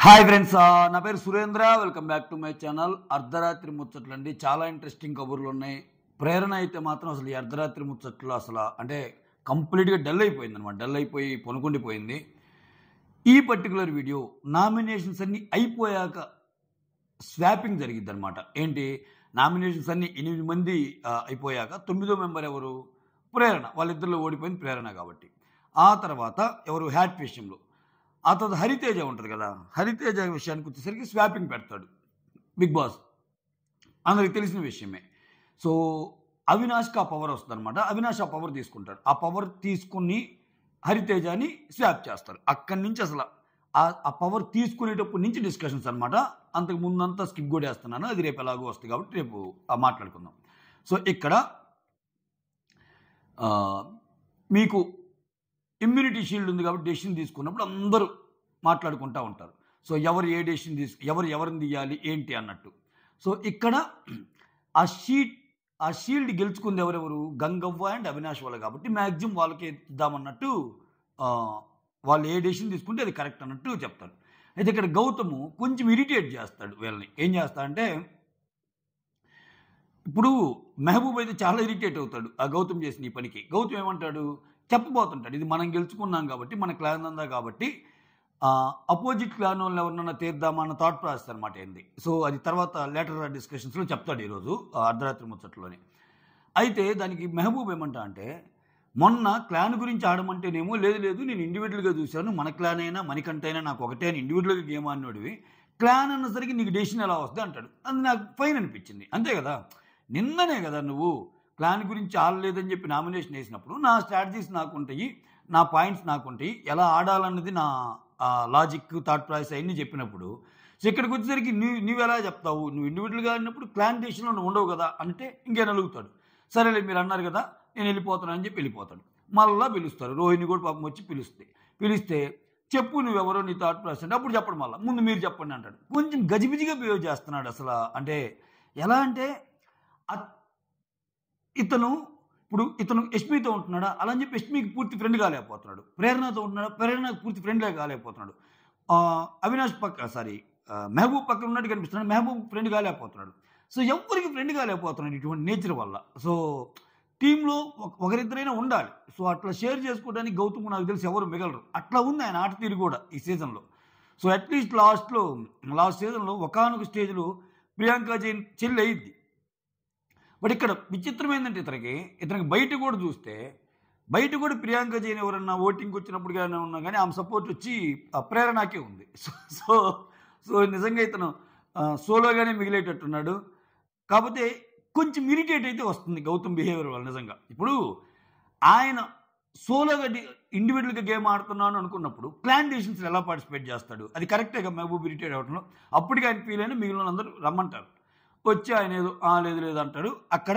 Hi friends నా పేరు Surendra welcome back to my channel అర్ధరాత్రి ముచ్చట్లు అండి చాలా ఇంట్రెస్టింగ్ కబుర్లు ఉన్నాయి ప్రేరణ అయితే మాత్రం అసలు ఈ అర్ధరాత్రి ముచ్చట్లు అసలు అంటే కంప్లీట్గా డల్ అయిపోయింది అనమాట డల్ అయిపోయి పొనుకుండిపోయింది ఈ పర్టికులర్ వీడియో నామినేషన్స్ అన్నీ అయిపోయాక స్వాపింగ్ జరిగిద్ది అనమాట ఏంటి నామినేషన్స్ అన్ని ఎనిమిది మంది ఆ, అయిపోయాక తొమ్మిదో మెంబర్ ఎవరు ప్రేరణ వాళ్ళిద్దరిలో ఓడిపోయింది ప్రేరణ కాబట్టి ఆ తర్వాత ఎవరు హ్యాట్ విషయంలో ఆ తర్వాత హరితేజ ఉంటుంది కదా హరితేజ విషయానికి వచ్చేసరికి స్వాపింగ్ పెడతాడు బిగ్ బాస్ అందరికి తెలిసిన విషయమే సో అవినాష్కి ఆ పవర్ వస్తుంది అనమాట అవినాష్ ఆ పవర్ తీసుకుంటాడు ఆ పవర్ తీసుకుని హరితేజని స్వాప్ చేస్తారు అక్కడి నుంచి అసలు ఆ ఆ పవర్ తీసుకునేటప్పటి నుంచి డిస్కషన్స్ అనమాట అంతకు ముందంతా స్కిప్ కూడా వేస్తున్నాను అది రేపు ఎలాగో వస్తుంది కాబట్టి రేపు ఆ మాట్లాడుకుందాం సో ఇక్కడ ఆ, మీకు ఇమ్యూనిటీ షీల్డ్ ఉంది కాబట్టి డెసిషన్ తీసుకున్నప్పుడు అందరూ మాట్లాడుకుంటూ ఉంటారు సో ఎవరు ఏ డెసిషన్ తీసు ఎవరు ఎవరిని తీయాలి ఏంటి అన్నట్టు సో ఇక్కడ ఆ షీట్ ఆ షీల్డ్ గెలుచుకుంది ఎవరెవరు గంగవ్వ అండ్ అవినాష్ వాళ్ళు కాబట్టి మ్యాక్సిమం వాళ్ళకి ఇద్దామన్నట్టు ఆ, వాళ్ళు ఏ డెసిషన్ తీసుకుంటే అది కరెక్ట్ అన్నట్టు చెప్తారు అయితే ఇక్కడ గౌతము కొంచెం ఇరిటేట్ చేస్తాడు వీళ్ళని ఏం చేస్తా అంటే ఇప్పుడు మెహబూబ్ అయితే చాలా ఇరిటేట్ అవుతాడు ఆ గౌతమ్ చేసిన ఈ పనికి గౌతమ్ ఏమంటాడు చెప్పబోతుంటాడు ఇది మనం గెలుచుకున్నాం కాబట్టి మన క్లాన్ అందా కాబట్టి అపోజిట్ క్లాన్ వాళ్ళు ఎవరినన్నా తీద్దామా అన్న థాట్ ప్రాసెస్ అనమాట ఏంది సో అది తర్వాత లేటర్ డిస్కషన్స్లో చెప్తాడు ఈరోజు ఆ అర్ధరాత్రి ముచ్చట్లోనే అయితే దానికి మెహబూబ్ ఏమంటా అంటే మొన్న క్లాన్ గురించి ఆడమంటేనేమో లేదు లేదు నేను ఇండివిజువల్గా చూశాను మన క్లాన్ అయినా మనకంటైనా నాకు ఒకటే అని ఇండివిజువల్గా గేమ్ అన్నోడివి క్లాన్ అన్నసరికి నీకు డెసిషన్ ఎలా వస్తుంది అంటాడు అది నాకు ఫైన్ అనిపించింది అంతే కదా నిన్ననే కదా నువ్వు క్లాన్ గురించి ఆడలేదని చెప్పి నామినేషన్ వేసినప్పుడు నా స్ట్రాటజీస్ నాకు ఉంటాయి నా పాయింట్స్ నాకు ఉంటాయి ఎలా ఆడాలన్నది నా లాజిక్ థాట్ ప్రాసెస్ అవన్నీ చెప్పినప్పుడు సో ఇక్కడికి వచ్చేసరికి నువ్వు నువ్వు ఎలా చెప్తావు నువ్వు ఇండివిజువల్గా ఆడినప్పుడు క్లాన్ డెసిషన్లో నువ్వు ఉండవు కదా అంటే ఇంకేం అలుగుతాడు సరేలే మీరు అన్నారు కదా నేను వెళ్ళిపోతాను అని చెప్పి వెళ్ళిపోతాడు మళ్ళా పిలుస్తారు రోహిణి కూడా పాపం వచ్చి పిలుస్తే పిలిస్తే చెప్పు నువ్వెవరో నీ థాట్ ప్రాసెస్ అంటే అప్పుడు చెప్పడం మళ్ళీ ముందు మీరు చెప్పండి అంటాడు కొంచెం గజిబిజిగా బిహేవ్ చేస్తున్నాడు అసలు అంటే ఎలా అంటే అ- ఇతను ఇప్పుడు ఇతను యష్మితో ఉంటున్నాడా అలా అని చెప్పి యష్మికి పూర్తి ఫ్రెండ్ కాలేకపోతున్నాడు ప్రేరణతో ఉంటున్నాడా ప్రేరణకు పూర్తి ఫ్రెండ్లే కాలేకపోతున్నాడు ఆ, అవినాష్ పక్క సారీ ఆ, మెహబూబ్ పక్కన ఉన్నట్టు కనిపిస్తున్నాడు మెహబూబ్ ఫ్రెండ్ కాలేకపోతున్నాడు సో ఎవరికి ఫ్రెండ్ కాలేకపోతున్నాడు ఇటువంటి నేచర్ వల్ల సో టీంలో ఒక- ఒకరిద్దరైనా ఉండాలి సో అట్లా షేర్ చేసుకోవడానికి గౌతమ్ నాకు తెలిసి ఎవరు మిగలరు అట్లా ఉంది ఆయన ఆట తీరు కూడా ఈ సీజన్లో సో అట్లీస్ట్ లాస్ట్లో లాస్ట్ సీజన్లో ఒకనొక స్టేజ్లో ప్రియాంక జైన్ చెల్లి అయ్యిద్ది బట్ ఇక్కడ విచిత్రం ఏంటంటే ఇతనికి ఇతనికి బయట కూడా చూస్తే బయట కూడా ప్రియాంక జైన్ ఎవరన్నా ఓటింగ్కి వచ్చినప్పుడు కానీ ఉన్నా కానీ ఆమె సపోర్ట్ వచ్చి ఆ ప్రేరణకే ఉంది సో సో సో నిజంగా ఇతను ఆ, సోలోగానే మిగిలేటట్టున్నాడు కాకపోతే కొంచెం ఇరిటేట్ అయితే వస్తుంది గౌతమ్ బిహేవియర్ వల్ల నిజంగా ఇప్పుడు ఆయన సోలోగా ఇండివిజువల్గా గేమ్ ఆడుతున్నాను అనుకున్నప్పుడు క్లాన్ డెసిషన్స్ ఎలా పార్టిసిపేట్ చేస్తాడు అది కరెక్టేగా మహబూబ్ ఇరిటేట్ అవటంలో అప్పటికి ఆయన ఫీల్ అయినా మిగిలిన అందరూ రమ్మంటారు వచ్చి ఆయన ఏదో "ఆ, లేదు లేదు అంటాడు అక్కడ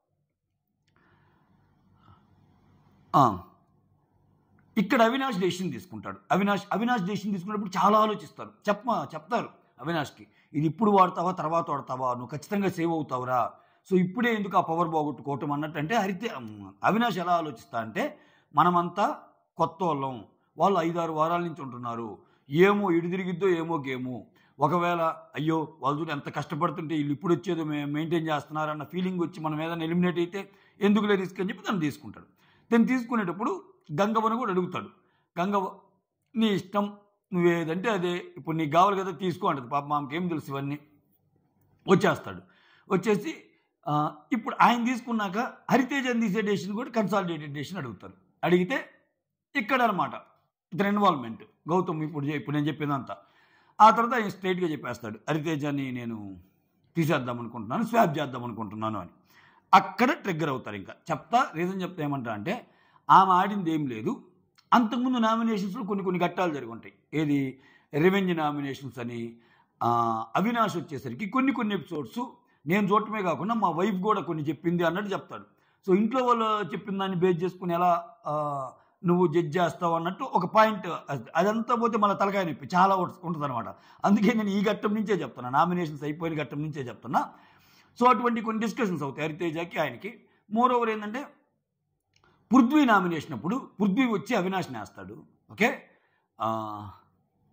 ఆ, ఇక్కడ అవినాష్ డెసిషన్ తీసుకుంటాడు అవినాష్ అవినాష్ డెసిషన్ తీసుకున్నప్పుడు చాలా ఆలోచిస్తారు చెప్ప చెప్తారు అవినాష్కి ఇది ఇప్పుడు వాడతావా తర్వాత వాడతావా నువ్వు ఖచ్చితంగా సేవ్ అవుతావురా సో ఇప్పుడే ఎందుకు ఆ పవర్ పోగొట్టుకోవటం అన్నట్టు అంటే హరితే అవినాష్ ఎలా ఆలోచిస్తా అంటే మనమంతా కొత్త వాళ్ళం వాళ్ళు ఐదారు వారాల నుంచి ఉంటున్నారు ఏమో ఇటు తిరిగిద్దో ఏమో గేము ఒకవేళ అయ్యో వాళ్ళు చూడు ఎంత కష్టపడుతుంటే వీళ్ళు ఇప్పుడు వచ్చేదో మెయింటైన్ చేస్తున్నారు అన్న ఫీలింగ్ వచ్చి మనం ఏదైనా ఎలిమినేట్ అయితే ఎందుకులే రిస్క్ అని చెప్పి తను తీసుకుంటాడు తను తీసుకునేటప్పుడు గంగవ్వను కూడా అడుగుతాడు గంగవ్వ నీ ఇష్టం నువ్వేదంటే అదే ఇప్పుడు నీకు కావాలి కదా తీసుకో అంటది పాప మామకి ఏం తెలుసు ఇవన్నీ వచ్చేస్తాడు వచ్చేసి ఆ, ఇప్పుడు ఆయన తీసుకున్నాక హరితేజన్ తీసే డెసిషన్ కూడా కన్సాలిడేటెడ్ డెసిషన్ అడుగుతారు అడిగితే ఇక్కడ అనమాట ఇతని ఇన్వాల్వ్మెంట్ గౌతమ్ ఇప్పుడు చే- ఇప్పుడు నేను చెప్పేదంతా ఆ తర్వాత ఆయన స్ట్రైట్గా చెప్పేస్తాడు హరితేజని నేను తీసేద్దాం అనుకుంటున్నాను స్వాప్ చేద్దాం అనుకుంటున్నాను అని అక్కడ ట్రిగ్గర్ అవుతారు ఇంకా చెప్తా రీజన్ చెప్తా ఏమంటా అంటే ఆమె ఆడింది ఏం లేదు అంతకుముందు నామినేషన్స్లో కొన్ని కొన్ని ఘట్టాలు జరిగి ఉంటాయి ఏది రెవెన్యూ నామినేషన్స్ అని ఆ, అవినాష్ వచ్చేసరికి కొన్ని కొన్ని ఎపిసోడ్స్ నేను చూడటమే కాకుండా మా వైఫ్ కూడా కొన్ని చెప్పింది అన్నట్టు చెప్తాడు సో ఇంట్లో వాళ్ళు చెప్పిన దాన్ని బేస్ చేసుకుని ఎలా ఆ, నువ్వు జడ్జ్ చేస్తావు అన్నట్టు ఒక పాయింట్ అదంతా పోతే మళ్ళీ తలకాయ నొప్పి చాలా ఉంటుంది అనమాట అందుకే నేను ఈ ఘట్టం నుంచే చెప్తున్నా నామినేషన్స్ అయిపోయిన ఘట్టం నుంచే చెప్తున్నా సో అటువంటి కొన్ని డిస్కషన్స్ అవుతాయి హరితేజకి ఆయనకి మోర్ ఓవర్ ఏంటంటే పృథ్వీ నామినేషన్ అప్పుడు పృథ్వీ వచ్చి అవినాష్ని వేస్తాడు ఓకే ఆ,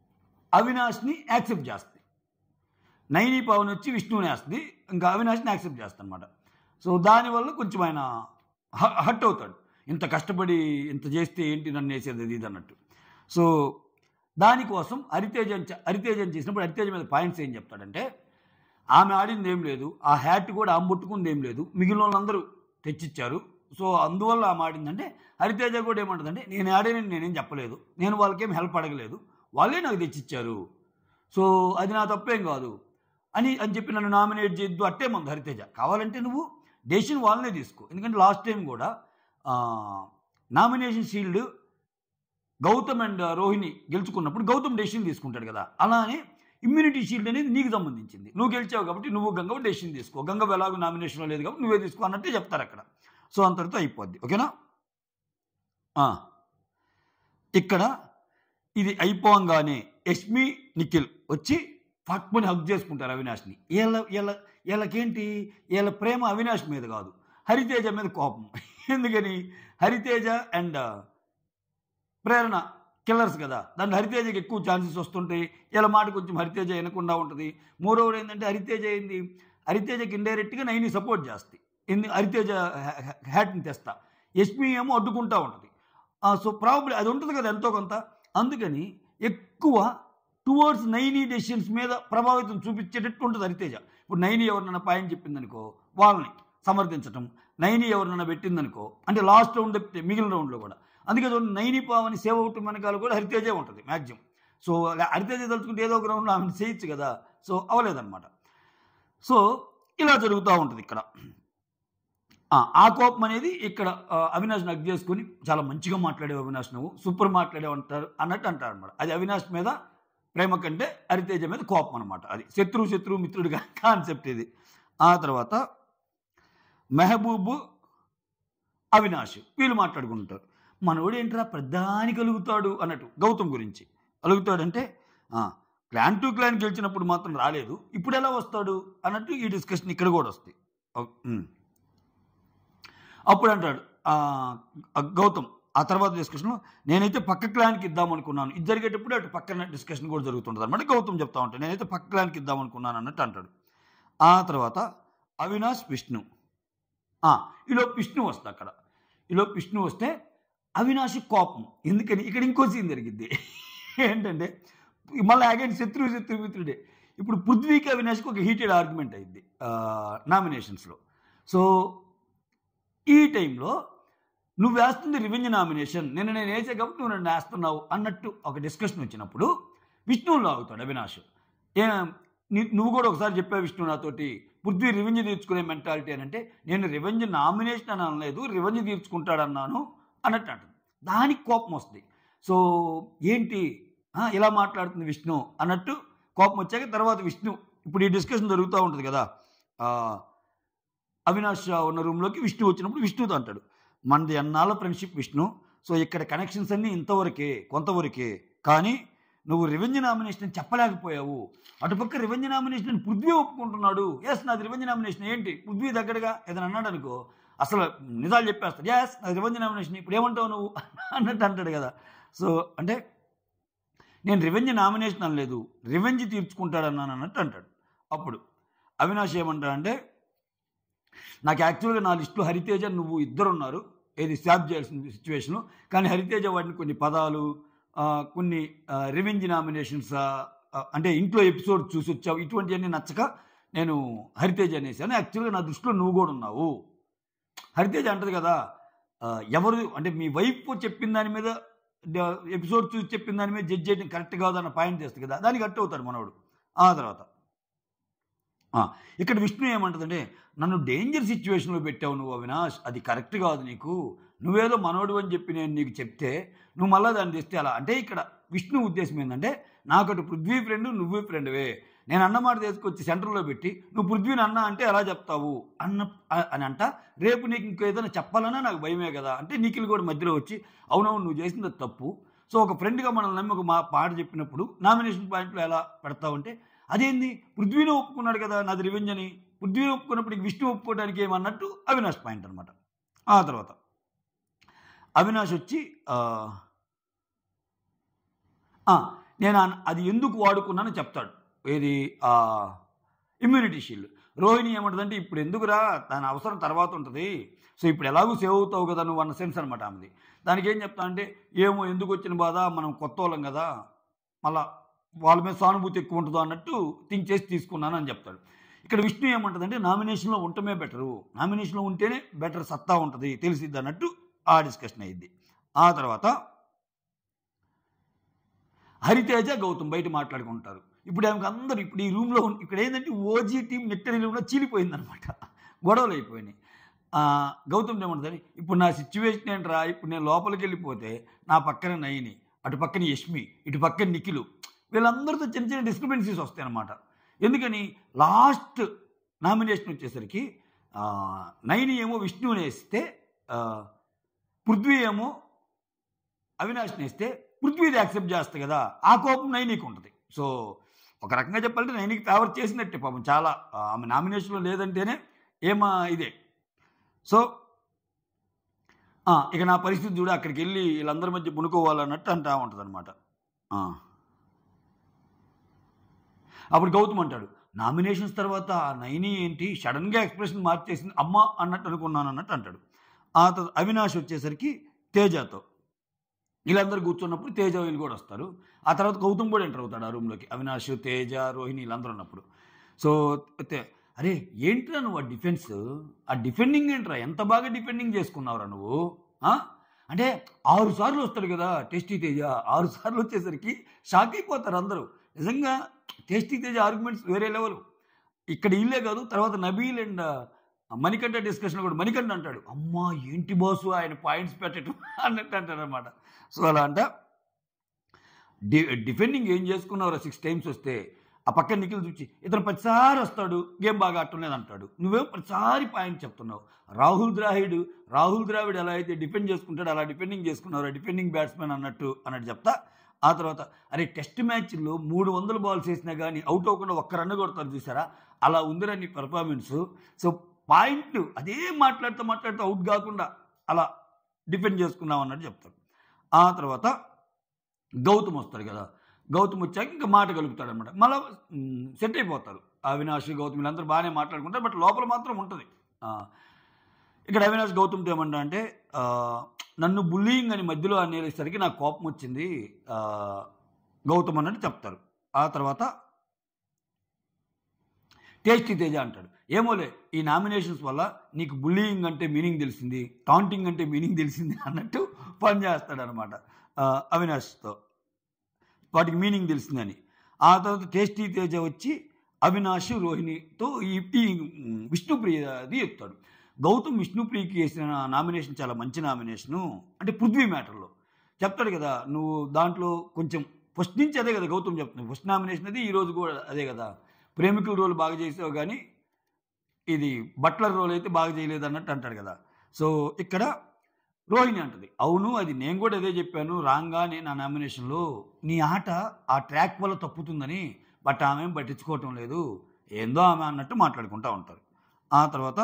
అవినాష్ని యాక్సెప్ట్ చేస్తుంది నైని పవన్ వచ్చి విష్ణువుని వేస్తుంది ఇంకా అవినాష్ని యాక్సెప్ట్ చేస్తుంది అనమాట సో దానివల్ల కొంచెం ఆయన హ- హట్ అవుతాడు ఇంత కష్టపడి ఇంత చేస్తే ఏంటి నన్ను వేసేది అది ఇది అన్నట్టు సో దానికోసం హరితేజ అని- హరితేజ అని చేసినప్పుడు హరితేజ మీద పాయింట్స్ ఏం చెప్తాడంటే ఆమె ఆడింది ఏం లేదు ఆ హ్యాట్ కూడా ఆమె ముట్టుకుంది ఏం లేదు మిగిలిన వాళ్ళందరూ తెచ్చిచ్చారు సో అందువల్ల ఆమె ఆడిందంటే హరితేజ కూడా ఏమంటుందంటే నేను ఆడానని నేనేం చెప్పలేదు నేను వాళ్ళకేం హెల్ప్ అడగలేదు వాళ్ళే నాకు తెచ్చిచ్చారు సో అది నా తప్పేం కాదు అని అని చెప్పి నన్ను నామినేట్ చేయొద్దు అట్టే మంది హరితేజ కావాలంటే నువ్వు డెసిషన్ వాళ్ళనే తీసుకో ఎందుకంటే లాస్ట్ టైం కూడా nomination shield Gautham and Rohini గెలుచుకున్నప్పుడు గౌతమ్ డెసిషన్ తీసుకుంటాడు కదా అలానే ఇమ్యూనిటీ షీల్డ్ అనేది నీకు సంబంధించింది నువ్వు గెలిచావు కాబట్టి నువ్వు గంగ డెసిషన్ తీసుకో గంగ ఎలాగో నామినేషన్లో లేదు కాబట్టి నువ్వే తీసుకో అన్నట్టే చెప్తారు అక్కడ సో అంతటితో అయిపోద్ది ఓకేనా ఆ. ఇక్కడ ఇది అయిపోగానే యష్మి నిఖిల్ వచ్చి పట్టుకొని హక్ చేసుకుంటారు అవినాష్ని వీళ్ళ వీళ్ళ వీళ్ళకేంటి వీళ్ళ ప్రేమ అవినాష్ మీద కాదు హరితేజ మీద కోపం ఎందుకని హరితేజ అండ్ ప్రేరణ కిల్లర్స్ కదా దాంట్లో హరితేజకి ఎక్కువ ఛాన్సెస్ వస్తుంటాయి ఇలా మాట కొంచెం హరితేజ వినకుండా ఉంటుంది మూడో ఏంటంటే హరితేజ ఏంది హరితేజకి ఇండైరెక్ట్గా నైని సపోర్ట్ చేస్తాయి ఎందు హరితేజ హ్యా- హ్యా- హ్యాట్ని తెస్తా ఎస్పీ ఏమో అడ్డుకుంటా ఉంటుంది సో ప్రాబ్లం అది ఉంటుంది కదా ఎంతో కొంత అందుకని ఎక్కువ టువర్డ్స్ నైనీ డెసిషన్స్ మీద ప్రభావితం చూపించేటట్టు ఉంటుంది హరితేజ ఇప్పుడు నైని ఎవరినైనా పాయింట్ చెప్పిందనుకో వాళ్ళని సమర్థించటం నైని ఎవరినైనా పెట్టిందనుకో అంటే లాస్ట్ రౌండ్ తప్పితే మిగిలిన రౌండ్లో కూడా అందుకే చూడండి నైని పావని సేవ అవుట్ వెనకాల కూడా హరితేజే ఉంటుంది మ్యాక్సిమం సో హరితేజ తలుచుకుంటే ఏదో ఒక రౌండ్లో ఆమెను చేయొచ్చు కదా సో అవ్వలేదన్నమాట సో ఇలా జరుగుతూ ఉంటుంది ఇక్కడ ఆ, ఆ కోపం అనేది ఇక్కడ ఆ, అవినాష్ నగ్ చేసుకుని చాలా మంచిగా మాట్లాడేవు అవినాష్ నువ్వు సూపర్ మాట్లాడేవు అంటారు అన్నట్టు అంటారు అనమాట అది అవినాష్ మీద ప్రేమ కంటే హరితేజ మీద కోపం అనమాట అది శత్రువు శత్రువు మిత్రుడిగా కాన్సెప్ట్ ఇది ఆ తర్వాత మెహబూబ్ అవినాష్ వీళ్ళు మాట్లాడుకుంటారు మనోడు ఏంట్రా ప్రధాని కలుగుతాడు అన్నట్టు గౌతమ్ గురించి కలుగుతాడంటే ఆ, క్లాన్ టు క్లాన్ గెలిచినప్పుడు మాత్రం రాలేదు ఇప్పుడు ఎలా వస్తాడు అన్నట్టు ఈ డిస్కషన్ ఇక్కడ కూడా వస్తాయి ఓ- ఉమ్. అప్పుడు అంటాడు ఆ, ఆ గౌతమ్ ఆ తర్వాత డిస్కషన్ నేనైతే పక్క క్లాన్కి ఇద్దాం అనుకున్నాను ఇది జరిగేటప్పుడు అటు పక్కన డిస్కషన్ కూడా జరుగుతుంటుంది అనమాట గౌతమ్ చెప్తా ఉంటాడు నేనైతే పక్క క్లాన్కి ఇద్దాం అనుకున్నాను అన్నట్టు అంటాడు ఆ తర్వాత అవినాష్ విష్ణు ఆ, ఈలోపు విష్ణు వస్తా అక్కడ ఈలోపు విష్ణు వస్తే అవినాష్ కోపం ఎందుకని ఇక్కడ ఇంకో సీన్ జరిగింది ఏంటంటే మళ్ళీ అగైన్ శత్రువు శత్రువు మిత్రుడే ఇప్పుడు పృథ్వీకి అవినాష్కి ఒక హీటెడ్ ఆర్గ్యుమెంట్ అయింది నామినేషన్స్లో సో ఈ టైంలో నువ్వు వేస్తుంది రివెంజ్ నామినేషన్ నిన్న నేను వేసే కాబట్టి నువ్వు నన్ను వేస్తున్నావు అన్నట్టు ఒక డిస్కషన్ వచ్చినప్పుడు విష్ణువులో అవుతాడు అవినాష్ ఏ నీ- నువ్వు కూడా ఒకసారి చెప్పావు విష్ణు నాతోటి పృథ్వీ రివెంజ్ తీర్చుకునే మెంటాలిటీ అని అంటే నేను రివెంజ్ నామినేషన్ అని అనలేదు రివెంజ్ తీర్చుకుంటాడన్నాను అన్నట్టు అంటుంది దానికి కోపం వస్తుంది సో ఏంటి ఆ, ఇలా మాట్లాడుతుంది విష్ణు అన్నట్టు కోపం వచ్చాక తర్వాత విష్ణు ఇప్పుడు ఈ డిస్కషన్ జరుగుతూ ఉంటుంది కదా ఆ, అవినాష్ ఉన్న రూమ్లోకి విష్ణు వచ్చినప్పుడు విష్ణుతో అంటాడు మనది అన్నాళ్ళ ఫ్రెండ్షిప్ విష్ణు సో ఇక్కడ కనెక్షన్స్ అన్నీ ఇంతవరకే కొంతవరకే కానీ నువ్వు రివెంజ్ నామినేషన్ అని చెప్పలేకపోయావు అటుపక్క రివెంజ్ నామినేషన్ అని పృథ్వీ ఒప్పుకుంటున్నాడు ఎస్ నాది రివెంజ్ నామినేషన్ ఏంటి పృథ్వీ దగ్గరగా ఏదైనా అన్నాడు అనుకో అసలు నిజాలు చెప్పేస్తాడు ఎస్ నాది రివెంజ్ నామినేషన్ ఇప్పుడు ఏమంటావు నువ్వు అన్నట్టు అంటాడు కదా సో అంటే నేను రివెంజ్ నామినేషన్ అనలేదు రివెంజ్ తీర్చుకుంటాడన్నాను అన్నట్టు అంటాడు అప్పుడు అవినాష్ ఏమంటాడంటే నాకు యాక్చువల్గా నా లిస్టులో హరితేజ నువ్వు ఇద్దరు ఉన్నారు ఏది స్వాప్ చేయాల్సిన సిచ్యువేషను కానీ హరితేజ వాడిని కొన్ని పదాలు ఆ, కొన్ని రివెంజ్ నామినేషన్స్ అంటే ఇంట్లో ఎపిసోడ్ చూసి వచ్చావు ఇటువంటివన్నీ నచ్చక నేను హరితేజ అనేసాను యాక్చువల్గా నా దృష్టిలో నువ్వు కూడా ఉన్నావు హరితేజ అంటది కదా ఆ, ఎవరు అంటే మీ వైఫ్ చెప్పిన దాని మీద ఎపిసోడ్ చూసి చెప్పిన దాని మీద జడ్జ్ చేయడం కరెక్ట్ కాదన్న పాయింట్ చేస్తుంది కదా దానికి కట్ అవుతాడు మనవాడు ఆ తర్వాత ఆ, ఇక్కడ విష్ణు ఏమంటుందంటే నన్ను డేంజర్ సిచ్యువేషన్లో పెట్టావు నువ్వు అవినాష్ అది కరెక్ట్ కాదు నీకు నువ్వేదో మనోడు అని చెప్పి నేను నీకు చెప్తే నువ్వు మళ్ళీ దాన్ని తెస్తే అలా అంటే ఇక్కడ విష్ణు ఉద్దేశం ఏంటంటే నాకటు పృథ్వీ ఫ్రెండ్ నువ్వే ఫ్రెండ్వే నేను అన్నమాట తీసుకొచ్చి సెంటర్లో పెట్టి నువ్వు పృథ్వీని అన్న అంటే ఎలా చెప్తావు అన్న అ- అని అంట రేపు నీకు ఇంకో ఏదైనా చెప్పాలన్నా నాకు భయమే కదా అంటే నీకులు కూడా మధ్యలో వచ్చి అవునవును నువ్వు చేసింది అది తప్పు సో ఒక ఫ్రెండ్గా మనల్ని నమ్మి ఒక మా పాట చెప్పినప్పుడు నామినేషన్ పాయింట్లో ఎలా పెడతావు అంటే అదేంది పృథ్వీని ఒప్పుకున్నాడు కదా నాది రివెంజ్ అని పృథ్వీని ఒప్పుకున్నప్పుడు ఇంక విష్ణు ఒప్పుకోవడానికి ఏమన్నట్టు అవినాష్ పాయింట్ అనమాట ఆ తర్వాత అవినాష్ వచ్చి ఆ, ఆ, నేను అన్- అది ఎందుకు వాడుకున్నానో చెప్తాడు ఏది ఇమ్యూనిటీ షీల్డ్ రోహిణి ఏమంటుందంటే ఇప్పుడు ఎందుకురా దాని అవసరం తర్వాత ఉంటుంది సో ఇప్పుడు ఎలాగూ సేవ్ అవుతావు కదా నువ్వు అన్న సెన్స్ అనమాట ఆమెది దానికి ఏం చెప్తా అంటే ఏమో ఎందుకు వచ్చిన బాధ మనం కొత్త వాళ్ళం కదా మళ్ళా వాళ్ళ మీద సానుభూతి ఎక్కువ ఉంటుందో అన్నట్టు థింక్ చేసి తీసుకున్నాను అని చెప్తాడు ఇక్కడ విష్ణు ఏమంటుందంటే నామినేషన్లో ఉండటమే బెటరు నామినేషన్లో ఉంటేనే బెటర్ సత్తా ఉంటుంది తెలిసిద్ది అన్నట్టు ఆ డిస్కషన్ అయ్యింది ఆ తర్వాత హరితేజ గౌతమ్ బయట మాట్లాడుకుంటారు ఇప్పుడు ఆమెకు అందరూ ఇప్పుడు ఈ రూమ్లో ఉన్న- ఇక్కడ ఏంటంటే ఓజీ టీం నెట్టరి రూమ్లో చీలిపోయిందనమాట గొడవలు అయిపోయినాయి ఆ, గౌతమ్ ఏమంటుంది ఇప్పుడు నా సిచ్యువేషన్ ఏంట్రా ఇప్పుడు నేను లోపలికి వెళ్ళిపోతే నా పక్కన నయని అటు పక్కన యష్మి ఇటు పక్కన నిఖిలు వీళ్ళందరితో చిన్న చిన్న డిస్క్రిపెన్సీస్ వస్తాయి అన్నమాట ఎందుకని లాస్ట్ నామినేషన్ వచ్చేసరికి ఆ, నయని ఏమో విష్ణువుని వేస్తే ఆ, పృథ్వీ ఏమో అవినాష్ని వేస్తే పృథ్వీది యాక్సెప్ట్ చేస్తుంది కదా ఆ కోపం నైనికి ఉంటుంది సో ఒక రకంగా చెప్పాలంటే నైనికి ఫేవర్ చేసినట్టే పాపం చాలా ఆ, ఆమె నామినేషన్లో లేదంటేనే ఏమా ఇదే సో ఆ, ఇక నా పరిస్థితి చూడ అక్కడికి వెళ్ళి వీళ్ళందరి మధ్య పునుకోవాలన్నట్టు అంటా ఉంటుంది అనమాట అప్పుడు గౌతమ్ అంటాడు నామినేషన్స్ తర్వాత ఆ నైని ఏంటి సడన్గా ఎక్స్ప్రెషన్ మార్చేసింది అమ్మ అన్నట్టు అనుకున్నాను అన్నట్టు అంటాడు ఆ తర్వాత అవినాష్ వచ్చేసరికి తేజతో వీళ్ళందరూ కూర్చున్నప్పుడు తేజ వీళ్ళు కూడా వస్తారు ఆ తర్వాత గౌతమ్ కూడా ఎంటర్ అవుతాడు ఆ రూమ్లోకి అవినాష్ తేజ రోహిణి వీళ్ళందరూ ఉన్నప్పుడు సో తే- అరే ఏంట్రా నువ్వు ఆ డిఫెన్స్ ఆ డిఫెండింగ్ ఏంట్రా ఎంత బాగా డిఫెండింగ్ చేసుకున్నావురా నువ్వు ఆ? అంటే ఆరు సార్లు వస్తాడు కదా టేస్టీ తేజ ఆరు సార్లు వచ్చేసరికి షాక్ అయిపోతారు అందరూ నిజంగా టేస్టీ తేజ ఆర్గ్యుమెంట్స్ వేరే లెవెల్ ఇక్కడ ఇల్లే కాదు తర్వాత నబీల్ అండ్ మణికంఠ డిస్కషన్ కూడా మణికంఠ అంటాడు అమ్మా ఏంటి బాసు ఆయన పాయింట్స్ పెట్టడం అన్నట్టు అంటాడు అనమాట సో అలా అంట డి డిఫెండింగ్ ఏం చేసుకున్నావురా సిక్స్ టైమ్స్ వస్తే ఆ పక్కన నిఖిల్ చూచి ఇతను ప్రతిసారి వస్తాడు గేమ్ బాగా ఆడటం అంటాడు నువ్వేం ప్రతిసారి పాయింట్ చెప్తున్నావు రాహుల్ ద్రావిడ్ రాహుల్ ద్రావిడ్ ఎలా అయితే డిఫెండ్ చేసుకుంటాడో అలా డిఫెండింగ్ చేసుకున్నారు డిఫెండింగ్ బ్యాట్స్మెన్ అన్నట్టు అన్నట్టు చెప్తా ఆ తర్వాత అరే టెస్ట్ మ్యాచ్లో మూడు వందల బాల్స్ వేసినా కానీ అవుట్ అవ్వకుండా ఒక్క రన్ కొడతారు చూసారా అలా ఉందిరా నీ పెర్ఫార్మెన్స్ సో పాయింట్ అదే మాట్లాడుతూ మాట్లాడుతూ అవుట్ కాకుండా అలా డిఫెండ్ చేసుకున్నాం అన్నట్టు చెప్తారు ఆ తర్వాత గౌతమ్ వస్తాడు కదా గౌతమ్ వచ్చాక ఇంకా మాట కలుపుతాడు అనమాట మళ్ళీ సెట్ అయిపోతారు అవినాష్ గౌతమ్ వీళ్ళందరూ బాగానే మాట్లాడుకుంటారు బట్ లోపల మాత్రం ఉంటుంది ఆ, ఇక్కడ అవినాష్ గౌతమ్తో ఏమంటా అంటే ఆ, నన్ను బుల్లింగ్ అని మధ్యలో అనేసరికి నాకు కోపం వచ్చింది ఆ, గౌతమ్ అన్నట్టు చెప్తారు ఆ తర్వాత టేస్టీ తేజ అంటాడు ఏమోలే ఈ నామినేషన్స్ వల్ల నీకు బుల్లింగ్ అంటే మీనింగ్ తెలిసింది టాంటింగ్ అంటే మీనింగ్ తెలిసింది అన్నట్టు పని చేస్తాడు అనమాట అవినాష్తో వాటికి మీనింగ్ తెలిసిందని ఆ తర్వాత టేస్టీ తేజ వచ్చి అవినాష్ రోహిణితో ఈ ఈ విష్ణుప్రియది చెప్తాడు గౌతమ్ విష్ణుప్రియకి వేసిన నామినేషన్ చాలా మంచి నామినేషను అంటే పృథ్వీ మ్యాటర్లో చెప్తాడు కదా నువ్వు దాంట్లో కొంచెం ఫస్ట్ నుంచి అదే కదా గౌతమ్ చెప్తున్నావు ఫస్ట్ నామినేషన్ అది ఈ రోజు కూడా అదే కదా ప్రేమికుల రోల్ బాగా చేసావు కానీ ఇది బట్లర్ రోల్ అయితే బాగా చేయలేదు అన్నట్టు అంటాడు కదా సో ఇక్కడ రోహిణి అంటది అవును అది నేను కూడా అదే చెప్పాను రాగానే నా నామినేషన్లో నీ ఆట ఆ ట్రాక్ వల్ల తప్పుతుందని బట్ ఆమె ఏం పట్టించుకోవటం లేదు ఏందో ఆమె అన్నట్టు మాట్లాడుకుంటూ ఉంటారు ఆ తర్వాత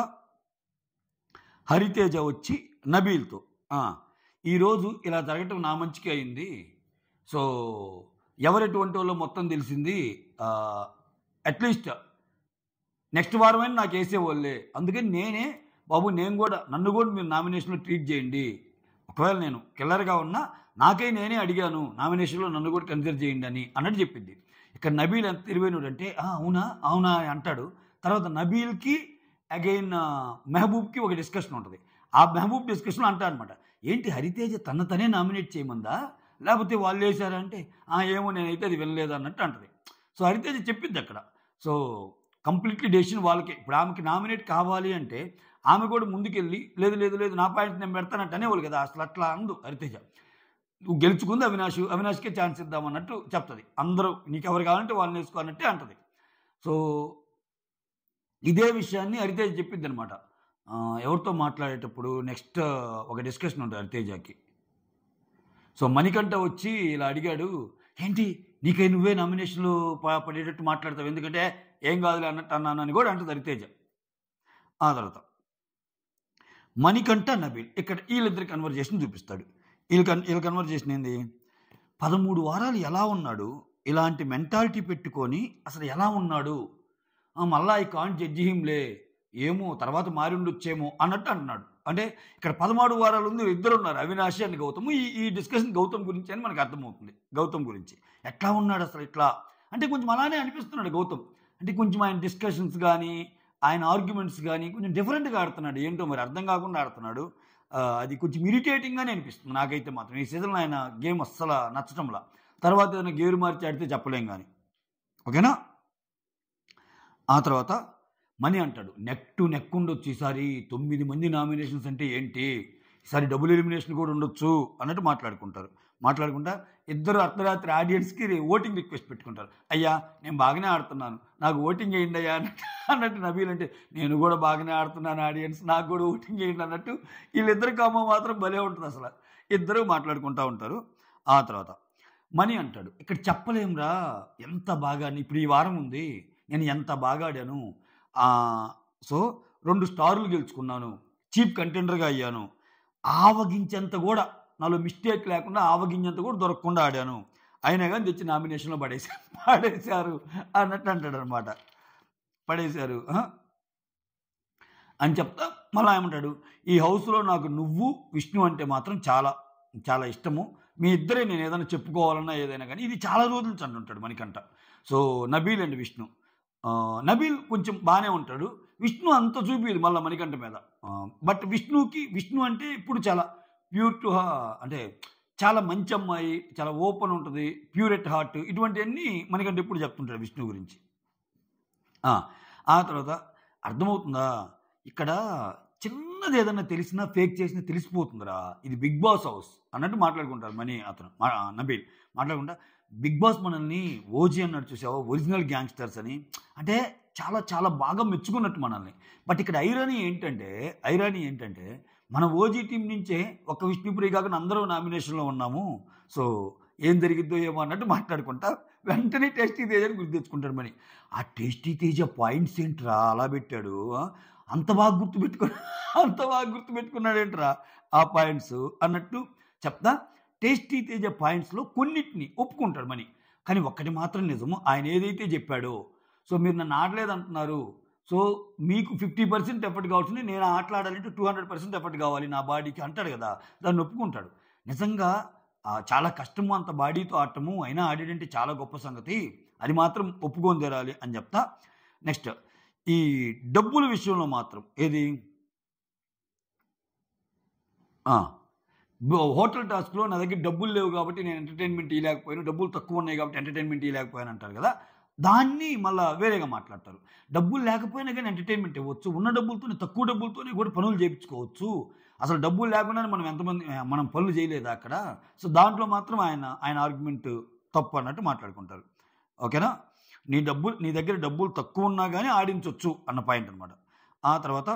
హరితేజ వచ్చి నబీల్తో "ఆ, ఈరోజు ఇలా జరగటం నా మంచికి అయింది సో ఎవరెటువంటి వాళ్ళో మొత్తం తెలిసింది అట్లీస్ట్ నెక్స్ట్ వారమైనా నాకు వేసేవాళ్ళే అందుకని నేనే బాబు నేను కూడా నన్ను కూడా మీరు నామినేషన్లో ట్రీట్ చేయండి ఒకవేళ నేను కిల్లర్గా ఉన్నా నాకై నేనే అడిగాను నామినేషన్లో నన్ను కూడా కన్సిడర్ చేయండి అని అన్నట్టు చెప్పింది ఇక్కడ నబీల్ ఎంత తెలివైనడు అంటే "ఆ, అవునా అవునా అని అంటాడు తర్వాత నబీల్కి అగైన్ మెహబూబ్కి ఒక డిస్కషన్ ఉంటుంది ఆ మెహబూబ్ డిస్కషన్లో అంటా అనమాట ఏంటి హరితేజ తన తనే నామినేట్ చేయమందా లేకపోతే వాళ్ళు వేశారంటే "ఆ, ఏమో నేనైతే అది వినలేదు అన్నట్టు అంటది సో హరితేజ చెప్పింది అక్కడ సో కంప్లీట్లీ డెసిషన్ వాళ్ళకే ఇప్పుడు ఆమెకి నామినేట్ కావాలి అంటే ఆమె కూడా ముందుకెళ్ళి లేదు లేదు లేదు నా పాయింట్ నేను పెడతానంటే అనేవాళ్ళు కదా అసలు అట్లా అందు హరితేజ నువ్వు గెలుచుకుంది అవినాష్ అవినాష్కే ఛాన్స్ ఇద్దామన్నట్టు చెప్తుంది అందరూ నీకు ఎవరు కావాలంటే వాళ్ళని వేసుకోవాలంటే అంటది సో ఇదే విషయాన్ని హరితేజ చెప్పింది అనమాట ఎవరితో మాట్లాడేటప్పుడు నెక్స్ట్ ఒక డిస్కషన్ ఉంటుంది హరితేజకి సో మణికంఠ వచ్చి ఇలా అడిగాడు ఏంటి నీకై నువ్వే నామినేషన్లు ప- పడేటట్టు మాట్లాడతావు ఎందుకంటే ఏం కాదులే అన్నట్టు అన్నాను అని కూడా అంటుంది హరితేజ ఆ తర్వాత మణికంఠ నబీల్ ఇక్కడ వీళ్ళిద్దరి కన్వర్జేషన్ చూపిస్తాడు వీళ్ళ కన్ వీళ్ళ కన్వర్జేషన్ ఏంది పదమూడు వారాలు ఎలా ఉన్నాడు ఇలాంటి మెంటాలిటీ పెట్టుకొని అసలు ఎలా ఉన్నాడు ఆ, మళ్ళా ఈ కాంట్ జడ్జి హిమ్లే ఏమో తర్వాత మారి ఉండొచ్చేమో అన్నట్టు అంటున్నాడు అంటే ఇక్కడ పదమూడు వారాలు ఉంది ఇద్దరు ఉన్నారు అవినాషి అండ్ గౌతమ్ ఈ ఈ డిస్కషన్ గౌతమ్ గురించి అని మనకు అర్థమవుతుంది గౌతమ్ గురించి ఎట్లా ఉన్నాడు అసలు ఇట్లా అంటే కొంచెం అలానే అనిపిస్తున్నాడు గౌతమ్ అంటే కొంచెం ఆయన డిస్కషన్స్ కానీ ఆయన ఆర్గ్యుమెంట్స్ కానీ కొంచెం డిఫరెంట్గా ఆడుతున్నాడు ఏంటో మరి అర్థం కాకుండా ఆడుతున్నాడు ఆ, అది కొంచెం ఇరిటేటింగ్గానే అనిపిస్తుంది నాకైతే మాత్రం ఈ సీజన్లో ఆయన గేమ్ అస్సలు నచ్చటంలా తర్వాత ఏదైనా గేరు మార్చి ఆడితే చెప్పలేం కానీ ఓకేనా ఆ తర్వాత మనీ అంటాడు నెక్ టు నెక్ ఉండొచ్చు ఈసారి తొమ్మిది మంది నామినేషన్స్ అంటే ఏంటి ఈసారి డబుల్ ఎలిమినేషన్ కూడా ఉండొచ్చు అన్నట్టు మాట్లాడుకుంటారు మాట్లాడుకుంటా ఇద్దరు అర్ధరాత్రి ఆడియన్స్కి ఓటింగ్ రిక్వెస్ట్ పెట్టుకుంటారు అయ్యా నేను బాగానే ఆడుతున్నాను నాకు ఓటింగ్ వేయండి అయ్యా అన్నట్టు అన్నట్టు నబీల్ అంటే నేను కూడా బాగానే ఆడుతున్నాను ఆడియన్స్ నాకు కూడా ఓటింగ్ వేయండి అన్నట్టు వీళ్ళిద్దరు కామో మాత్రం భలే ఉంటుంది అసలు ఇద్దరు మాట్లాడుకుంటూ ఉంటారు ఆ తర్వాత మనీ అంటాడు ఇక్కడ చెప్పలేంరా ఎంత బాగా ఇప్పుడు ఈ వారం ఉంది నేను ఎంత బాగా ఆడాను ఆ, సో రెండు స్టార్లు గెలుచుకున్నాను చీప్ కంటెండర్గా అయ్యాను ఆవగించేంత కూడా నాలో మిస్టేక్ లేకుండా ఆవగించేంత కూడా దొరకకుండా ఆడాను అయినా కానీ తెచ్చి నామినేషన్లో పడేసారు పడేశారు అన్నట్టు అంటాడు అనమాట పడేశారు ఆ? అని చెప్తా మళ్ళీ ఏమంటాడు ఈ హౌస్లో నాకు నువ్వు విష్ణు అంటే మాత్రం చాలా చాలా ఇష్టము మీ ఇద్దరే నేను ఏదైనా చెప్పుకోవాలన్నా ఏదైనా కానీ ఇది చాలా రోజుల నుంచి అంటుంటాడు మనకంట సో నబీల్ అండ్ విష్ణు ఆ, నబీల్ కొంచెం బాగానే ఉంటాడు విష్ణు అంత చూపిది మళ్ళీ మణికంఠ మీద బట్ విష్ణుకి విష్ణు అంటే ఇప్పుడు చాలా ప్యూర్ టు అంటే చాలా మంచి అమ్మాయి చాలా ఓపెన్ ఉంటుంది ప్యూర్ ఎట్ హార్ట్ ఇటువంటివన్నీ మనకంటే ఇప్పుడు చెప్తుంటాడు విష్ణు గురించి ఆ, ఆ తర్వాత అర్థమవుతుందా ఇక్కడ చిన్నది ఏదన్నా తెలిసినా ఫేక్ చేసినా తెలిసిపోతుందిరా ఇది బిగ్ బాస్ హౌస్ అన్నట్టు మాట్లాడుకుంటారు మనీ అతను మా- నబీల్ మాట్లాడుకుంటా బిగ్ బాస్ మనల్ని ఓజీ అన్నట్టు చూసావా ఒరిజినల్ గ్యాంగ్స్టర్స్ అని అంటే చాలా చాలా బాగా మెచ్చుకున్నట్టు మనల్ని బట్ ఇక్కడ ఐరానీ ఏంటంటే ఐరానీ ఏంటంటే మన ఓజీ టీం నుంచే ఒక విష్ణుప్రియ కాకుండా అందరూ నామినేషన్లో ఉన్నాము సో ఏం జరిగిద్దో ఏమో అన్నట్టు మాట్లాడుకుంటా వెంటనే టేస్టీ తేజని గుర్తు తెచ్చుకుంటాడు మని ఆ టేస్టీ తేజ పాయింట్స్ ఏంట్రా అలా పెట్టాడు ఆ? అంత బాగా గుర్తుపెట్టుకు అంత బాగా గుర్తుపెట్టుకున్నాడు ఏంట్రా ఆ పాయింట్స్ అన్నట్టు చెప్తా టేస్టీ తేజ పాయింట్స్లో కొన్నిటిని ఒప్పుకుంటాడు మని కానీ ఒక్కటి మాత్రం నిజము ఆయన ఏదైతే చెప్పాడో సో మీరు నన్ను ఆడలేదు అంటున్నారు సో మీకు ఫిఫ్టీ పర్సెంట్ ఎఫర్ట్ కావాల్సింది నేను ఆటలాడాలంటే టూ హండ్రెడ్ పర్సెంట్ ఎఫర్ట్ కావాలి నా బాడీకి అంటాడు కదా దాన్ని ఒప్పుకుంటాడు నిజంగా ఆ, చాలా కష్టము అంత బాడీతో ఆడటము అయినా ఆడేటంటే చాలా గొప్ప సంగతి అది మాత్రం ఒప్పుకొని తీరాలి అని చెప్తా నెక్స్ట్ ఈ డబ్బుల విషయంలో మాత్రం ఏది ఆ, బ- హోటల్ టాస్క్లో నా దగ్గర డబ్బులు లేవు కాబట్టి నేను ఎంటర్టైన్మెంట్ ఇవ్వలేకపోయాను డబ్బులు తక్కువ ఉన్నాయి కాబట్టి ఎంటర్టైన్మెంట్ ఇవ్వలేకపోయాను అంటారు కదా దాన్ని మళ్ళీ వేరేగా మాట్లాడతారు డబ్బులు లేకపోయినా కానీ ఎంటర్టైన్మెంట్ ఇవ్వచ్చు ఉన్న డబ్బులతోనే తక్కువ డబ్బులతోనే కూడా పనులు చేయించుకోవచ్చు అసలు డబ్బులు లేకుండానే మనం ఎంతమంది మనం పనులు చేయలేదు అక్కడ సో దాంట్లో మాత్రం ఆయన ఆయన ఆర్గ్యుమెంట్ తప్పు అన్నట్టు మాట్లాడుకుంటారు ఓకేనా నీ డబ్బులు నీ దగ్గర డబ్బులు తక్కువ ఉన్నా కానీ ఆడించవచ్చు అన్న పాయింట్ అనమాట ఆ తర్వాత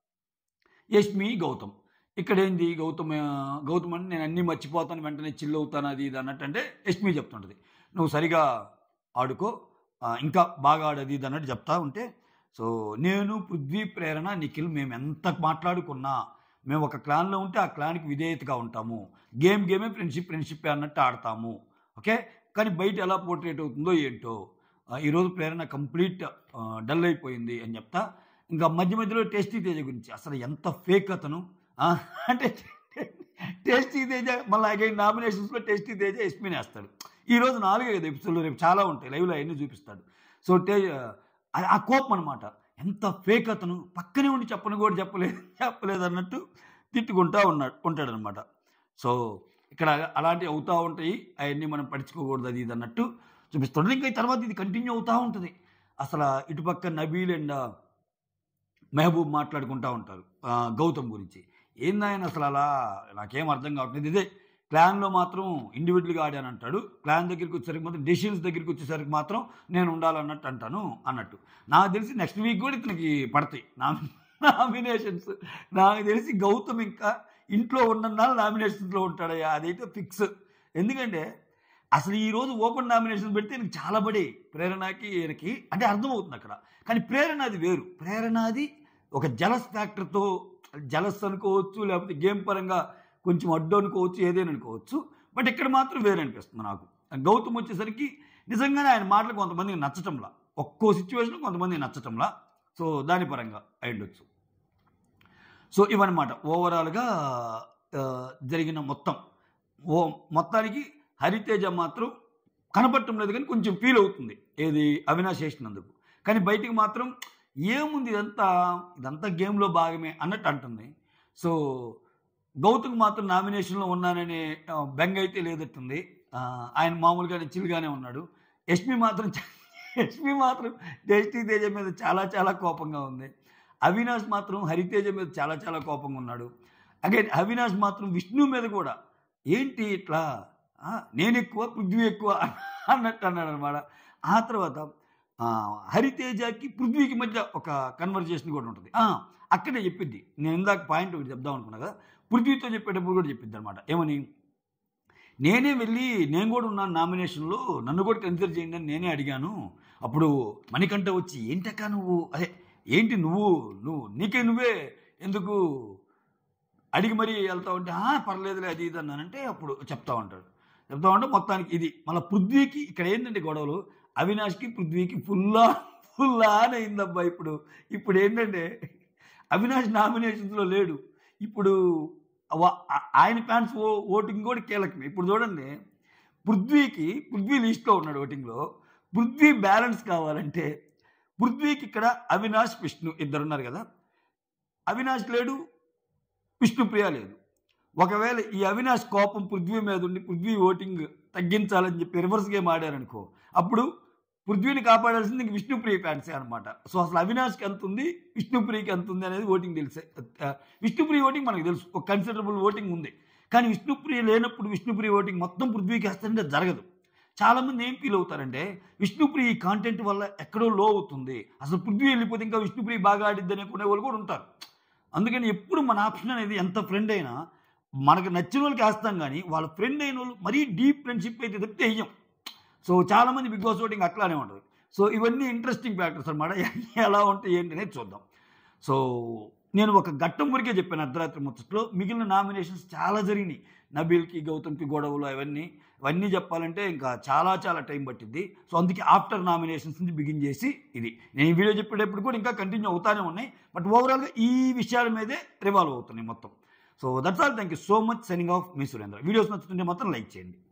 యష్మి గౌతమ్ ఇక్కడ ఏంది గౌతమ్ ఆ, గౌతమ్ అంటే నేను అన్నీ మర్చిపోతాను వెంటనే చిల్ అవుతాను అది ఇది అన్నట్టు అంటే యష్మి చెప్తుంటుంది నువ్వు సరిగా ఆడుకో ఆ, ఇంకా బాగా ఆడది ఇది అన్నట్టు చెప్తా ఉంటే సో నేను పృథ్వీ ప్రేరణ నిఖిల్ మేము ఎంత మాట్లాడుకున్నా మేము ఒక క్లాన్లో ఉంటే ఆ క్లాన్కి విధేయతగా ఉంటాము గేమ్ గేమే ఫ్రెండ్షిప్ ఫ్రెండ్షిప్ అన్నట్టు ఆడతాము ఓకే కానీ బయట ఎలా పోర్ట్రేట్ అవుతుందో ఏంటో ఆ, ఈరోజు ప్రేరణ కంప్లీట్ డల్ అయిపోయింది అని చెప్తా ఇంకా మధ్య మధ్యలో టేస్టీ తేజ గురించి అసలు ఎంత ఫేక్ అతను ఆ, అంటే టేస్టీ తేజ మళ్ళీ అగైన్ నామినేషన్స్లో టేస్టీ తేజ ఎస్పీని వేస్తాడు ఈ రోజు నాలుగే కదా ఎపిసోడ్లో రేపు చాలా ఉంటాయి లైవ్లో అవన్నీ చూపిస్తాడు సో టే ఆ- ఆ కోపం అనమాట ఎంత ఫేక్ అతను పక్కనే ఉండి చెప్పను కూడా చెప్పలేదు చెప్పలేదు అన్నట్టు తిట్టుకుంటా ఉన్నాడు ఉంటాడనమాట సో ఇక్కడ అలాంటివి అవుతూ ఉంటాయి అవన్నీ మనం పడుచుకోకూడదు అది ఇది అన్నట్టు చూపిస్తాడు ఇంకా ఈ తర్వాత ఇది కంటిన్యూ అవుతూ ఉంటుంది అసలు ఇటుపక్క నబీల్ అండ్ మెహబూబ్ మాట్లాడుకుంటూ ఉంటారు ఆ, గౌతమ్ గురించి ఏందాయన అసలు అలా నాకేం అర్థం కావట్లేదు ఇదే క్లాన్లో మాత్రం ఇండివిజువల్గా ఆడాను అంటాడు క్లాన్ దగ్గరికి వచ్చేసరికి మాత్రం డెసిషన్స్ దగ్గరికి వచ్చేసరికి మాత్రం నేను ఉండాలన్నట్టు అంటాను అన్నట్టు నాకు తెలిసి నెక్స్ట్ వీక్ కూడా ఇతనికి పడతాయి నా నామినేషన్స్ నాకు తెలిసి గౌతమ్ ఇంకా ఇంట్లో ఉన్ననాళ్ళు నామినేషన్స్లో ఉంటాడయ్యా అదైతే ఫిక్స్ ఎందుకంటే అసలు ఈ రోజు ఓపెన్ నామినేషన్ పెడితే ఈయనకి చాలా పడే ప్రేరణకి ఈయనకి అంటే అర్థమవుతుంది అక్కడ కానీ ప్రేరణ అది వేరు ప్రేరణ అది ఒక జలస్ ఫ్యాక్టర్తో జలస్ అనుకోవచ్చు లేకపోతే గేమ్ పరంగా కొంచెం అడ్డు అనుకోవచ్చు ఏదైనా అనుకోవచ్చు బట్ ఇక్కడ మాత్రం వేరే అనిపిస్తుంది నాకు గౌతమ్ వచ్చేసరికి నిజంగానే ఆయన మాటలు కొంతమందికి నచ్చటంలా ఒక్కో సిచ్యువేషన్ కొంతమందికి నచ్చటంలా సో దాని పరంగా అయ్యుండొచ్చు సో ఇవన్నమాట ఓవరాల్గా ఆ, జరిగిన మొత్తం ఓ మొత్తానికి హరితేజ మాత్రం కనపడటం లేదు కానీ కొంచెం ఫీల్ అవుతుంది ఏది అవినాష్ చేసినందుకు కానీ బయటికి మాత్రం ఏముంది ఇదంతా ఇదంతా గేమ్లో భాగమే అన్నట్టు అంటుంది సో గౌతమ్ మాత్రం నామినేషన్లో ఉన్నాననే ఆ, బెంగ అయితే లేదట్టుంది ఆ, ఆయన మామూలుగానే చిల్గానే ఉన్నాడు యష్మి మాత్రం యష్మి మాత్రం జస్టీ తేజ మీద చాలా చాలా కోపంగా ఉంది అవినాష్ మాత్రం హరితేజ మీద చాలా చాలా కోపంగా ఉన్నాడు అగైన్ అవినాష్ మాత్రం విష్ణు మీద కూడా ఏంటి ఇట్లా ఆ, నేను ఎక్కువ పృథ్వీ ఎక్కువ అన్నట్టు అన్నాడు అనమాట ఆ తర్వాత ఆ, హరితేజకి పృథ్వీకి మధ్య ఒక కన్వర్జేషన్ కూడా ఉంటుంది ఆ, అక్కడే చెప్పింది నేను ఇందాక పాయింట్ ఒకటి చెప్దాం అనుకున్నా కదా పృథ్వీతో చెప్పేటప్పుడు కూడా చెప్పింది అనమాట ఏమని నేనే వెళ్ళి నేను కూడా ఉన్నాను నామినేషన్లో నన్ను కూడా కన్సిడర్ చేయండి అని నేనే అడిగాను అప్పుడు మణికంఠ వచ్చి ఏంటక్క నువ్వు అదే ఏంటి నువ్వు నువ్వు నీకే నువ్వే ఎందుకు అడిగి మరీ వెళ్తా ఉంటే "ఆ, పర్లేదులే అది ఇది అన్నానంటే అప్పుడు చెప్తా ఉంటాడు చెప్తా ఉంటే మొత్తానికి ఇది మళ్ళీ పృథ్వీకి ఇక్కడ ఏంటంటే గొడవలు అవినాష్కి పృథ్వీకి ఫుల్లా ఫుల్లా అని అయిందబ్బా ఇప్పుడు ఇప్పుడు ఏంటంటే అవినాష్ నామినేషన్స్లో లేడు ఇప్పుడు వా- ఆ- ఆయన ఫ్యాన్స్ ఓ ఓటింగ్ కూడా కీలకమే ఇప్పుడు చూడండి పృథ్వీకి పృథ్వీ లిస్ట్లో ఉన్నాడు ఓటింగ్లో పృథ్వీ బ్యాలెన్స్ కావాలంటే పృథ్వీకి ఇక్కడ అవినాష్ విష్ణు ఇద్దరు ఉన్నారు కదా అవినాష్ లేడు విష్ణుప్రియ లేదు ఒకవేళ ఈ అవినాష్ కోపం పృథ్వీ మీద ఉండి పృథ్వీ ఓటింగ్ తగ్గించాలని చెప్పి రివర్స్ గేమ్ ఆడారనుకో అప్పుడు పృథ్వీని కాపాడాల్సింది ఇంక విష్ణుప్రియ ఫ్యాన్సే అనమాట సో అసలు అవినాష్కి ఎంత ఉంది విష్ణుప్రియకి ఎంత ఉంది అనేది ఓటింగ్ తెలిసే ఆ, విష్ణుప్రియ ఓటింగ్ మనకు తెలుసు ఒక కన్సిడరబుల్ ఓటింగ్ ఉంది కానీ విష్ణుప్రియ లేనప్పుడు విష్ణుప్రియ ఓటింగ్ మొత్తం పృథ్వీకి వేస్తుంటే జరగదు చాలామంది ఏం ఫీల్ అవుతారంటే విష్ణుప్రియ ఈ కాంటెంట్ వల్ల ఎక్కడో లో అవుతుంది అసలు పృథ్వీ వెళ్ళిపోతే ఇంకా విష్ణుప్రియ బాగా ఆడిద్ది అనుకునే వాళ్ళు కూడా ఉంటారు అందుకని ఎప్పుడు మన ఆప్షన్ అనేది ఎంత ఫ్రెండ్ అయినా మనకు నచ్చిన వాళ్ళకి వేస్తాం కానీ వాళ్ళ ఫ్రెండ్ అయిన వాళ్ళు మరీ డీప్ ఫ్రెండ్షిప్ అయితే తప్పితే వెయ్యం సో చాలామంది బిగ్ బాస్ ఓటింగ్ అట్లానే ఉంటుంది సో ఇవన్నీ ఇంట్రెస్టింగ్ ఫ్యాక్టర్స్ అనమాట ఎలా ఉంటాయి ఏంటి అనేది చూద్దాం సో నేను ఒక ఘట్టం వరకే చెప్పాను అర్ధరాత్రి ముచ్చట్లో మిగిలిన నామినేషన్స్ చాలా జరిగినాయి నబీల్కి గౌతమ్కి గొడవలు అవన్నీ అవన్నీ చెప్పాలంటే ఇంకా చాలా చాలా టైం పట్టింది సో అందుకే ఆఫ్టర్ నామినేషన్స్ నుంచి బిగిన్ చేసి ఇది నేను ఈ వీడియో చెప్పేటప్పుడు కూడా ఇంకా కంటిన్యూ అవుతానే ఉన్నాయి బట్ ఓవరాల్గా ఈ విషయాల మీదే రివాల్వ్ అవుతున్నాయి మొత్తం so that's all thank you so much signing off మీ సురేంద్ర వీడియోస్ నచ్చుతుంటే మాత్రం లైక్ చేయండి